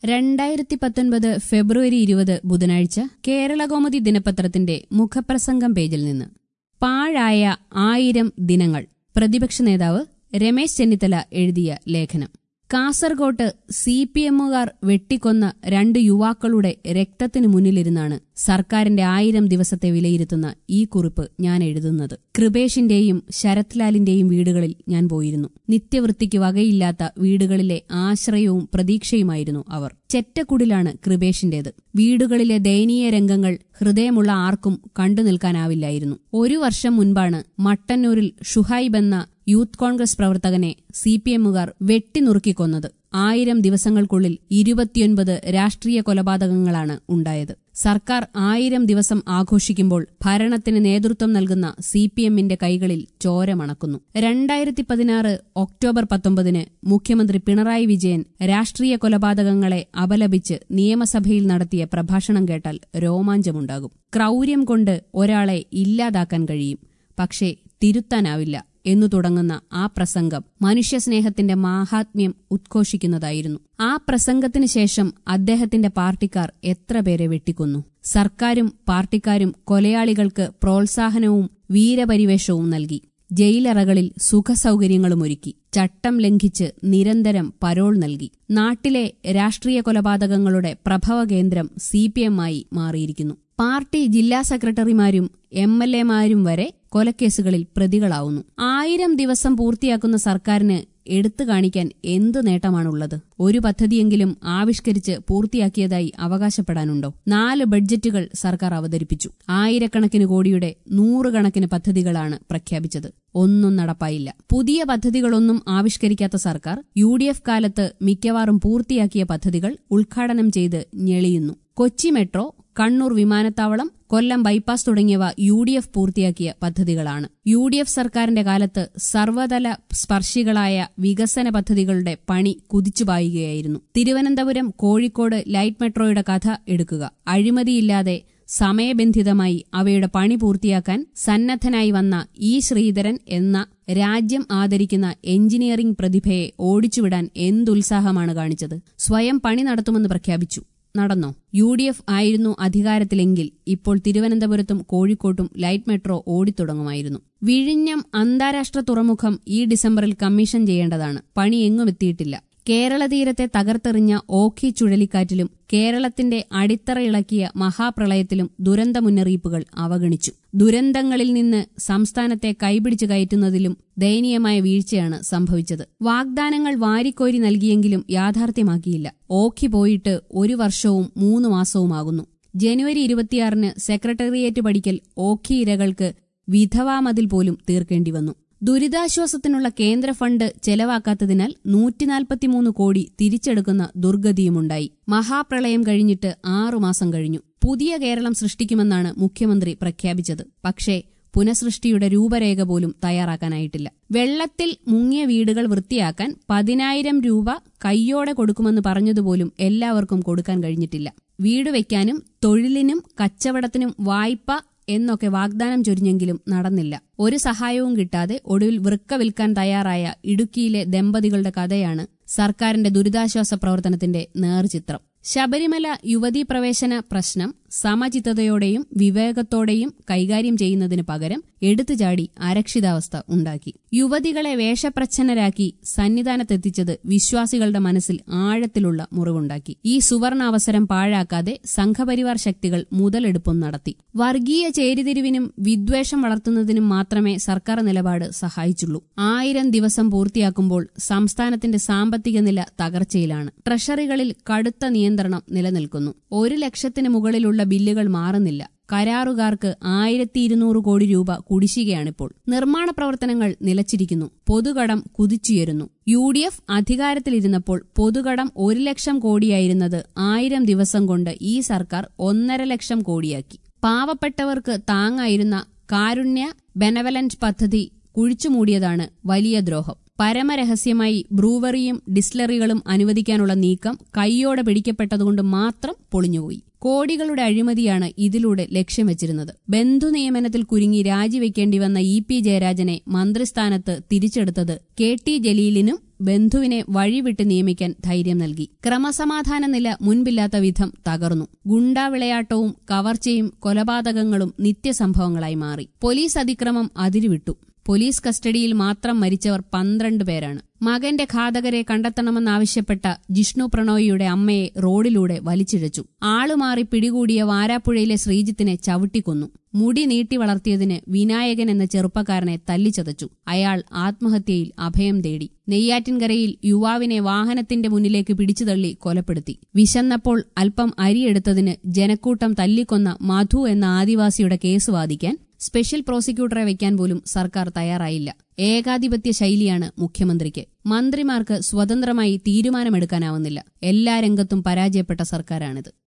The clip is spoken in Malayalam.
രണ്ടായിരത്തി പത്തൊൻപത് ഫെബ്രുവരി ഇരുപത് ബുധനാഴ്ച കേരളകൗമുദി ദിനപത്രത്തിന്റെ മുഖപ്രസംഗം പേജിൽ നിന്ന് പാഴായ ആയിരം ദിനങ്ങൾ പ്രതിപക്ഷ നേതാവ് രമേശ് ചെന്നിത്തല എഴുതിയ ലേഖനം കാസർകോട്ട് സി പി എമ്മുകാർ വെട്ടിക്കൊന്ന രണ്ട് യുവാക്കളുടെ രക്തത്തിനു മുന്നിലിരുന്നാണ് സർക്കാരിന്റെ ആയിരം ദിവസത്തെ വിലയിരുത്തുന്ന ഈ കുറിപ്പ് ഞാൻ എഴുതുന്നത് കൃപേഷിന്റെയും ശരത്ലാലിന്റെയും വീടുകളിൽ ഞാൻ പോയിരുന്നു നിത്യവൃത്തിക്ക് വകയില്ലാത്ത വീടുകളിലെ ആശ്രയവും പ്രതീക്ഷയുമായിരുന്നു അവർ ചെറ്റക്കുടിലാണ് കൃപേഷിന്റേത് വീടുകളിലെ ദയനീയ രംഗങ്ങൾ ഹൃദയമുള്ള ആർക്കും കണ്ടു നിൽക്കാനാവില്ലായിരുന്നു ഒരു വർഷം മുൻപാണ് മട്ടന്നൂരിൽ ഷുഹൈബ് എന്ന യൂത്ത് കോൺഗ്രസ് പ്രവർത്തകനെ സി പി എമ്മുകാർ വെട്ടിനുറുക്കിക്കൊന്നത് ആയിരം ദിവസങ്ങൾക്കുള്ളിൽ ഇരുപത്തിയൊൻപത് രാഷ്ട്രീയ കൊലപാതകങ്ങളാണ് ഉണ്ടായത് സർക്കാർ ആയിരം ദിവസം ആഘോഷിക്കുമ്പോൾ ഭരണത്തിന് നേതൃത്വം നൽകുന്ന സി പി എമ്മിന്റെ കൈകളിൽ ചോര മണക്കുന്നു രണ്ടായിരത്തി പതിനാറ് ഒക്ടോബർ പത്തൊമ്പതിന് മുഖ്യമന്ത്രി പിണറായി വിജയൻ രാഷ്ട്രീയ കൊലപാതകങ്ങളെ അപലപിച്ച് നിയമസഭയിൽ നടത്തിയ പ്രഭാഷണം കേട്ടാൽ രോമാഞ്ചമുണ്ടാകും ക്രൗര്യം കൊണ്ട് ഒരാളെ ഇല്ലാതാക്കാൻ കഴിയും പക്ഷേ തിരുത്താനാവില്ല എന്നു തുടങ്ങുന്ന ആ പ്രസംഗം മനുഷ്യസ്നേഹത്തിന്റെ മാഹാത്മ്യം ഉദ്ഘോഷിക്കുന്നതായിരുന്നു ആ പ്രസംഗത്തിന് ശേഷം അദ്ദേഹത്തിന്റെ പാർട്ടിക്കാർ എത്ര പേരെ വെട്ടിക്കൊന്നു സർക്കാരും പാർട്ടിക്കാരും കൊലയാളികൾക്ക് പ്രോത്സാഹനവും വീരപരിവേഷവും നൽകി ജയിലറകളിൽ സുഖസൗകര്യങ്ങളുമൊരുക്കി ചട്ടം ലംഘിച്ച് നിരന്തരം പരോൾ നൽകി നാട്ടിലെ രാഷ്ട്രീയ കൊലപാതകങ്ങളുടെ പ്രഭവ കേന്ദ്രം സി പി എം ആയി മാറിയിരിക്കുന്നു പാർട്ടി ജില്ലാ സെക്രട്ടറിമാരും എം എൽ എമാരും വരെ കൊലക്കേസുകളിൽ പ്രതികളാവുന്നു ആയിരം ദിവസം പൂർത്തിയാക്കുന്ന സർക്കാരിന് എടുത്തു കാണിക്കാൻ എന്ത് നേട്ടമാണുള്ളത് ഒരു പദ്ധതിയെങ്കിലും ആവിഷ്കരിച്ച് പൂർത്തിയാക്കിയതായി അവകാശപ്പെടാനുണ്ടോ നാല് ബഡ്ജറ്റുകൾ സർക്കാർ അവതരിപ്പിച്ചു ആയിരക്കണക്കിന് കോടിയുടെ നൂറുകണക്കിന് പദ്ധതികളാണ് പ്രഖ്യാപിച്ചത് ഒന്നും നടപ്പായില്ല പുതിയ പദ്ധതികളൊന്നും ആവിഷ്കരിക്കാത്ത സർക്കാർ യു ഡി എഫ് കാലത്ത് മിക്കവാറും പൂർത്തിയാക്കിയ പദ്ധതികൾ ഉദ്ഘാടനം ചെയ്ത് ഞെളിയുന്നു കൊച്ചി മെട്രോ കണ്ണൂർ വിമാനത്താവളം കൊല്ലം ബൈപ്പാസ് തുടങ്ങിയവ യു ഡി എഫ് പൂർത്തിയാക്കിയ പദ്ധതികളാണ് യു ഡി എഫ് സർക്കാരിന്റെ കാലത്ത് സർവതല സ്പർശികളായ വികസന പദ്ധതികളുടെ പണി കുതിച്ചുപായുകയായിരുന്നു തിരുവനന്തപുരം കോഴിക്കോട് ലൈറ്റ് മെട്രോയുടെ കഥ എടുക്കുക അഴിമതിയില്ലാതെ സമയബന്ധിതമായി അവയുടെ പണി പൂർത്തിയാക്കാൻ സന്നദ്ധനായി വന്ന ഇ ശ്രീധരൻ എന്ന രാജ്യം ആദരിക്കുന്ന എഞ്ചിനീയറിംഗ് പ്രതിഭയെ ഓടിച്ചുവിടാൻ എന്തുത്സാഹമാണ് കാണിച്ചത് സ്വയം പണി നടത്തുമെന്ന് പ്രഖ്യാപിച്ചു നടന്നോ യു ഡി എഫ് ആയിരുന്നു അധികാരത്തിലെങ്കിൽ ഇപ്പോൾ തിരുവനന്തപുരത്തും കോഴിക്കോട്ടും ലൈറ്റ് മെട്രോ ഓടിത്തുടങ്ങുമായിരുന്നു വിഴിഞ്ഞം അന്താരാഷ്ട്ര തുറമുഖം ഈ ഡിസംബറിൽ കമ്മീഷൻ ചെയ്യേണ്ടതാണ് പണി എങ്ങും എത്തിയിട്ടില്ല കേരള തീരത്തെ തകർത്തെറിഞ്ഞ ഓഖി ചുഴലിക്കാറ്റിലും കേരളത്തിന്റെ അടിത്തറ ഇളക്കിയ മഹാപ്രളയത്തിലും ദുരന്ത മുന്നറിയിപ്പുകൾ അവഗണിച്ചു ദുരന്തങ്ങളിൽ നിന്ന് സംസ്ഥാനത്തെ കൈപിടിച്ചു കയറ്റുന്നതിലും ദയനീയമായ വീഴ്ചയാണ് സംഭവിച്ചത് വാഗ്ദാനങ്ങൾ വാരിക്കോരി നൽകിയെങ്കിലും യാഥാർത്ഥ്യമാക്കിയില്ല ഓഖി പോയിട്ട് ഒരു വർഷവും മൂന്ന് മാസവുമാകുന്നു ജനുവരി ഇരുപത്തിയാറിന് സെക്രട്ടേറിയറ്റ് പഠിക്കൽ ഓഖി ഇരകൾക്ക് വിധവാമതിൽ പോലും തീർക്കേണ്ടി വന്നു ദുരിതാശ്വാസത്തിനുള്ള കേന്ദ്ര ഫണ്ട് ചെലവാക്കാത്തതിനാൽ നൂറ്റിനാൽപ്പത്തിമൂന്ന് കോടി തിരിച്ചെടുക്കുന്ന ദുർഗതിയുമുണ്ടായി മഹാപ്രളയം കഴിഞ്ഞിട്ട് ആറുമാസം കഴിഞ്ഞു പുതിയ കേരളം സൃഷ്ടിക്കുമെന്നാണ് മുഖ്യമന്ത്രി പ്രഖ്യാപിച്ചത് പക്ഷേ പുനഃസൃഷ്ടിയുടെ രൂപരേഖ പോലും തയ്യാറാക്കാനായിട്ടില്ല വെള്ളത്തിൽ മുങ്ങിയ വീടുകൾ വൃത്തിയാക്കാൻ പതിനായിരം രൂപ കയ്യോടെ കൊടുക്കുമെന്ന് പറഞ്ഞതുപോലും എല്ലാവർക്കും കൊടുക്കാൻ കഴിഞ്ഞിട്ടില്ല വീട് വയ്ക്കാനും തൊഴിലിനും കച്ചവടത്തിനും വായ്പ എന്നൊക്കെ വാഗ്ദാനം ചൊരിഞ്ഞെങ്കിലും നടന്നില്ല ഒരു സഹായവും കിട്ടാതെ ഒടുവിൽ വൃക്ക വിൽക്കാൻ തയ്യാറായ ഇടുക്കിയിലെ ദമ്പതികളുടെ കഥയാണ് സർക്കാരിന്റെ ദുരിതാശ്വാസ പ്രവർത്തനത്തിന്റെ നേർചിത്രം ശബരിമല യുവതീ പ്രവേശന പ്രശ്നം സമചിത്തതയോടെയും വിവേകത്തോടെയും കൈകാര്യം ചെയ്യുന്നതിന് പകരം എടുത്തുചാടി അരക്ഷിതാവസ്ഥ ഉണ്ടാക്കി യുവതികളെ വേഷപ്രച്ഛന്നരാക്കി സന്നിധാനത്തെത്തിച്ചത് വിശ്വാസികളുടെ മനസ്സിൽ ആഴത്തിലുള്ള മുറിവുണ്ടാക്കി ഈ സുവർണ അവസരം പാഴാക്കാതെ സംഘപരിവാർ ശക്തികൾ മുതലെടുപ്പും നടത്തി വർഗീയ ചേരിതിരിവിനും വിദ്വേഷം വളർത്തുന്നതിനും മാത്രമേ സർക്കാർ നിലപാട് സഹായിച്ചുള്ളൂ ആയിരം ദിവസം പൂർത്തിയാക്കുമ്പോൾ സംസ്ഥാനത്തിന്റെ സാമ്പത്തിക നില തകർച്ചയിലാണ് ട്രഷറികളിൽ കടുത്ത നിയന്ത്രണം നിലനിൽക്കുന്നു ഒരു ലക്ഷത്തിന് മുകളിലുള്ള ബില്ലുകൾ മാറുന്നില്ല കരാറുകാർക്ക് ആയിരത്തി ഇരുന്നൂറ് കോടി രൂപ കുടിശ്ശികയാണിപ്പോൾ നിർമ്മാണ പ്രവർത്തനങ്ങൾ നിലച്ചിരിക്കുന്നു പൊതുകടം കുതിച്ചുയരുന്നു യു ഡി എഫ് അധികാരത്തിലിരുന്നപ്പോൾ പൊതുകടം ഒരു ലക്ഷം കോടിയായിരുന്നത് ആയിരം ദിവസം കൊണ്ട് ഈ സർക്കാർ ഒന്നര ലക്ഷം കോടിയാക്കി പാവപ്പെട്ടവർക്ക് താങ്ങായിരുന്ന കാരുണ്യ ബെനവലന്റ് പദ്ധതി കുഴിച്ചുമൂടിയതാണ് വലിയ ദ്രോഹം പരമരഹസ്യമായി ബ്രൂവറിയും ഡിസ്ലറികളും അനുവദിക്കാനുള്ള നീക്കം കൈയോടെ പിടിക്കപ്പെട്ടതുകൊണ്ട് മാത്രം പൊളിഞ്ഞുപോയി കോടികളുടെ അഴിമതിയാണ് ഇതിലൂടെ ലക്ഷ്യം വെച്ചിരുന്നത് ബന്ധു നിയമനത്തിൽ കുരുങ്ങി രാജിവെക്കേണ്ടി വന്ന ഇ പി ജയരാജനെ മന്ത്രിസ്ഥാനത്ത് തിരിച്ചെടുത്തത് കെ ടി ജലീലിനും ബന്ധുവിനെ വഴിവിട്ട് നിയമിക്കാൻ ധൈര്യം നൽകി ക്രമസമാധാന നില മുൻപില്ലാത്ത വിധം തകർന്നു ഗുണ്ടാവിളയാട്ടവും കവർച്ചയും കൊലപാതകങ്ങളും നിത്യസംഭവങ്ങളായി മാറി പോലീസ് അതിക്രമം അതിരുവിട്ടു പോലീസ് കസ്റ്റഡിയിൽ മാത്രം മരിച്ചവർ പന്ത്രണ്ട് പേരാണ് മകന്റെ ഘാതകരെ കണ്ടെത്തണമെന്നാവശ്യപ്പെട്ട ജിഷ്ണു പ്രണോയിയുടെ അമ്മയെ റോഡിലൂടെ വലിച്ചിഴച്ചു ആളുമാറി പിടികൂടിയ വാരാപ്പുഴയിലെ ശ്രീജിത്തിനെ ചവിട്ടിക്കൊന്നു മുടി നീട്ടി വളർത്തിയതിന് വിനായകൻ എന്ന ചെറുപ്പക്കാരനെ തല്ലിച്ചതച്ചു അയാൾ ആത്മഹത്യയിൽ അഭയം തേടി നെയ്യാറ്റിൻകരയിൽ യുവാവിനെ വാഹനത്തിന്റെ മുന്നിലേക്ക് പിടിച്ചുതള്ളി കൊലപ്പെടുത്തി വിശന്നപ്പോൾ അല്പം അരിയെടുത്തതിന് ജനക്കൂട്ടം തല്ലിക്കൊന്ന മധു എന്ന ആദിവാസിയുടെ കേസ് വാദിക്കാൻ സ്പെഷ്യൽ പ്രോസിക്യൂട്ടറെ വയ്ക്കാൻ പോലും സർക്കാർ തയ്യാറായില്ല ഏകാധിപത്യ ശൈലിയാണ് മുഖ്യമന്ത്രിക്ക് മന്ത്രിമാർക്ക് സ്വതന്ത്രമായി തീരുമാനമെടുക്കാനാവുന്നില്ല എല്ലാ രംഗത്തും പരാജയപ്പെട്ട സർക്കാരാണിത്